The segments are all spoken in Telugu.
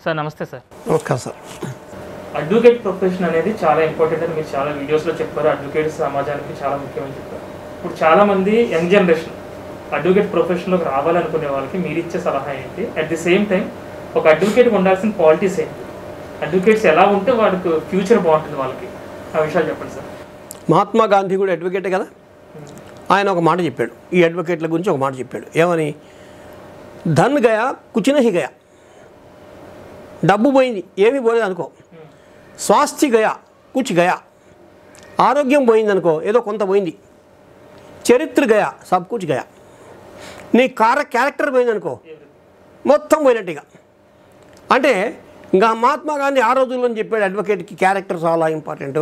సార్ నమస్తే సార్ నమస్కారం సార్ అడ్వకేట్ ప్రొఫెషన్ అనేది చాలా ఇంపార్టెంట్ అని మీరు చాలా వీడియోస్లో చెప్పారు అడ్వకేట్ సమాజానికి చాలా ముఖ్యమని చెప్పారు ఇప్పుడు చాలా మంది యంగ్ జనరేషన్ అడ్వకేట్ ప్రొఫెషన్లోకి రావాలనుకునే వాళ్ళకి మీరు ఇచ్చే సలహా ఏంటి అట్ ది సేమ్ టైం ఒక అడ్వకేట్ ఉండాల్సిన క్వాలిటీస్ ఏంటి అడ్వకేట్స్ ఎలా ఉంటే వాడికి ఫ్యూచర్ బాగుంటుంది వాళ్ళకి ఆ విషయాలు చెప్పండి సార్ మహాత్మా గాంధీ కూడా అడ్వకేటే కదా ఆయన ఒక మాట చెప్పాడు ఈ అడ్వకేట్ల గురించి ఒక మాట చెప్పాడు ఏమని ధన్ గయా కుచినహి గయా డబ్బు పోయింది ఏమీ పోలేదు అనుకో స్వాస్థ్య గయా కుచ్ గయా ఆరోగ్యం పోయింది అనుకో ఏదో కొంత పోయింది చరిత్ర గయా సబ్ కుచ్ గయా నీ కార క్యారెక్టర్ పోయిందనుకో మొత్తం పోయినట్టుగా అంటే ఇంకా మహాత్మా గాంధీ ఆ రోజుల్లో చెప్పాడు అడ్వకేట్కి క్యారెక్టర్ చాలా ఇంపార్టెంట్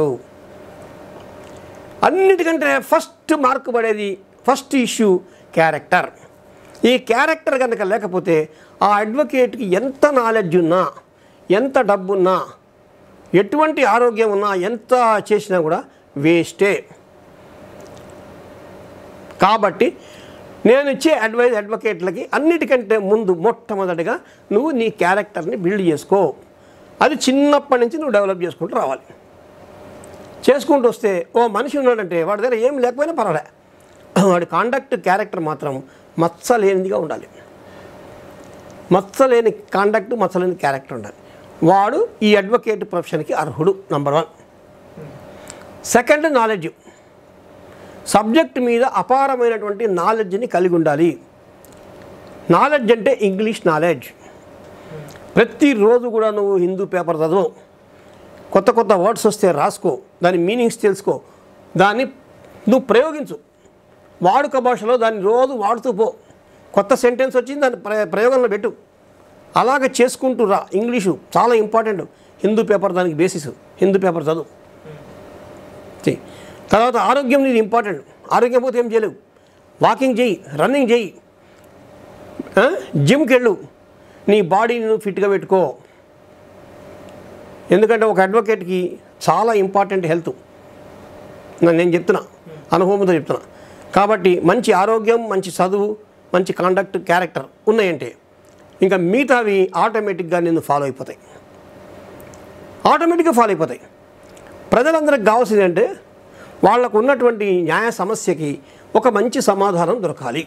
అన్నిటికంటే ఫస్ట్ మార్క్ పడేది ఫస్ట్ ఇష్యూ క్యారెక్టర్ ఈ క్యారెక్టర్ కనుక లేకపోతే ఆ అడ్వకేట్కి ఎంత నాలెడ్జ్ ఉన్నా ఎంత డబ్బున్నా ఎటువంటి ఆరోగ్యం ఉన్నా ఎంత చేసినా కూడా వేస్టే కాబట్టి నేను ఇచ్చే అడ్వైజ్ అడ్వకేట్లకి అన్నిటికంటే ముందు మొట్టమొదటిగా నువ్వు నీ క్యారెక్టర్ని బిల్డ్ చేసుకో అది చిన్నప్పటి నుంచి నువ్వు డెవలప్ చేసుకుంటూ రావాలి చేసుకుంటూ వస్తే ఓ మనిషి ఉన్నాడంటే వాడి దగ్గర ఏం లేకపోయినా పర్వాలే వాడి కాండక్ట్ క్యారెక్టర్ మాత్రం మచ్చలేనిదిగా ఉండాలి మచ్చలేని కాండక్ట్ మచ్చలేని క్యారెక్టర్ ఉండాలి వాడు ఈ అడ్వకేట్ ప్రొఫెషన్కి అర్హుడు number one second knowledge subject మీద అపారమైనటువంటి నాలెడ్జ్ని కలిగి ఉండాలి నాలెడ్జ్ అంటే ఇంగ్లీష్ నాలెడ్జ్ ప్రతిరోజు కూడా నువ్వు హిందూ పేపర్ చదువు కొత్త కొత్త వర్డ్స్ వస్తే రాసుకో దాని మీనింగ్స్ తెలుసుకో దాన్ని నువ్వు ప్రయోగించు వాడుక భాషలో దాన్ని రోజు వాడుతూ పో కొత్త సెంటెన్స్ వచ్చింది దాన్ని ప్ర ప్రయోగంలో పెట్టు అలాగ చేసుకుంటూ రా ఇంగ్లీషు చాలా ఇంపార్టెంట్ హిందూ పేపర్ దానికి బేసిస్ హిందూ పేపర్ చదువు చెయ్యి తర్వాత ఆరోగ్యం నీది ఇంపార్టెంట్ ఆరోగ్యం పోతే ఏం చేయలేవు వాకింగ్ చెయ్యి రన్నింగ్ చెయ్యి ఆ? జిమ్కి వెళ్ళు నీ బాడీని నువ్వు ఫిట్గా పెట్టుకో ఎందుకంటే ఒక అడ్వకేట్కి చాలా ఇంపార్టెంట్ హెల్త్ నా- నేను చెప్తున్నా అనుభవంతో చెప్తున్నా కాబట్టి మంచి ఆరోగ్యం మంచి చదువు మంచి కాండక్ట్ క్యారెక్టర్ ఉన్నాయంటే ఇంకా మిగతావి ఆటోమేటిక్గా నిన్ను ఫాలో అయిపోతాయి ఆటోమేటిక్గా ఫాలో అయిపోతాయి ప్రజలందరికి కావాల్సింది అంటే వాళ్ళకు ఉన్నటువంటి న్యాయ సమస్యకి ఒక మంచి సమాధానం దొరకాలి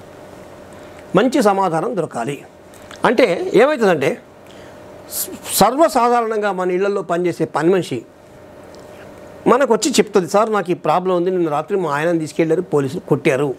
మంచి సమాధానం దొరకాలి అంటే ఏమవుతుందంటే స- సర్వసాధారణంగా మన ఇళ్లలో పనిచేసే పని మనిషి మనకు వచ్చి చెప్తుంది సార్ నాకు ఈ ప్రాబ్లం ఉంది నిన్న రాత్రి మా ఆయనని తీసుకెళ్ళారు పోలీసులు కొట్టారు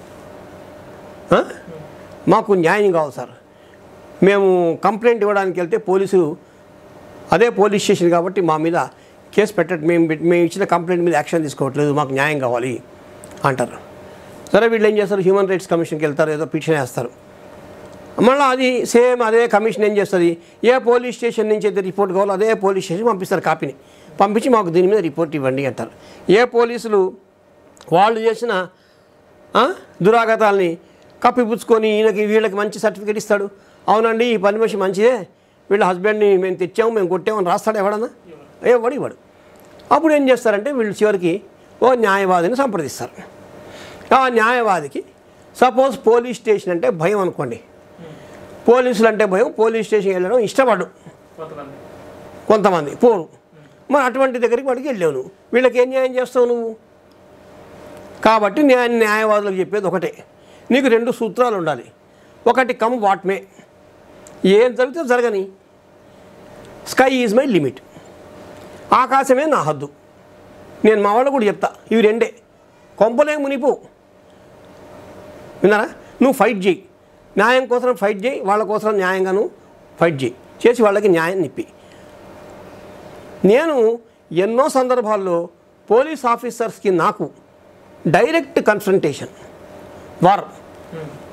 ఆ? మాకు న్యాయం కావాలి సార్ మేము కంప్లైంట్ ఇవ్వడానికి వెళ్తే పోలీసులు అదే పోలీస్ స్టేషన్ కాబట్టి మా మీద కేసు పెట్టట్ మేము పెట్- మేము ఇచ్చిన కంప్లైంట్ మీద యాక్షన్ తీసుకోవట్లేదు మాకు న్యాయం కావాలి అంటారు సరే వీళ్ళు ఏం చేస్తారు హ్యూమన్ రైట్స్ కమిషన్కి వెళ్తారు ఏదో పిటిషన్ వేస్తారు మళ్ళీ అది సేమ్ అదే కమిషన్ ఏం చేస్తుంది ఏ పోలీస్ స్టేషన్ నుంచి అయితే రిపోర్ట్ కావాలో అదే పోలీస్ స్టేషన్ పంపిస్తారు కాపీని పంపించి మాకు దీని మీద రిపోర్ట్ ఇవ్వండి అంటారు ఏ పోలీసులు వాళ్ళు చేసిన ఆ, దురాగతాల్ని కప్పిపుచ్చుకొని ఈయనకి వీళ్ళకి మంచి సర్టిఫికేట్ ఇస్తాడు అవునండి ఈ పని మనిషి మంచిదే వీళ్ళ హస్బెండ్ని మేము తెచ్చాము మేము కొట్టామని రాస్తాడు ఎవడన్నా ఏ వాడు ఇవ్వడు అప్పుడు ఏం చేస్తారంటే వీళ్ళు చివరికి ఓ న్యాయవాదిని సంప్రదిస్తారు ఆ న్యాయవాదికి సపోజ్ పోలీస్ స్టేషన్ అంటే భయం అనుకోండి పోలీసులు అంటే భయం పోలీస్ స్టేషన్ వెళ్ళడం ఇష్టపడు కొంతమంది కొంతమంది పోరు మరి అటువంటి దగ్గరికి వాడికి వెళ్ళావు నువ్వు వీళ్ళకి ఏం న్యాయం చేస్తావు నువ్వు కాబట్టి న్యాయ న్యాయవాదులకు చెప్పేది ఒకటే నీకు రెండు సూత్రాలు ఉండాలి ఒకటి కమ్ వాట్ మే ఏం జరిగితే జరగని స్కై ఈజ్ మై లిమిట్ ఆకాశమే నా హద్దు నేను మా వాళ్ళు కూడా చెప్తా ఇవి రెండే కొంపలే మునిపు విన్నారా నువ్వు ఫైట్ చేయి న్యాయం కోసం ఫైట్ చేయి వాళ్ళ కోసం న్యాయంగా నువ్వు ఫైట్ చేయి చేసి వాళ్ళకి న్యాయం నిప్పి నేను ఎన్నో సందర్భాల్లో పోలీస్ ఆఫీసర్స్కి నాకు డైరెక్ట్ కన్ఫ్రంటేషన్ వార్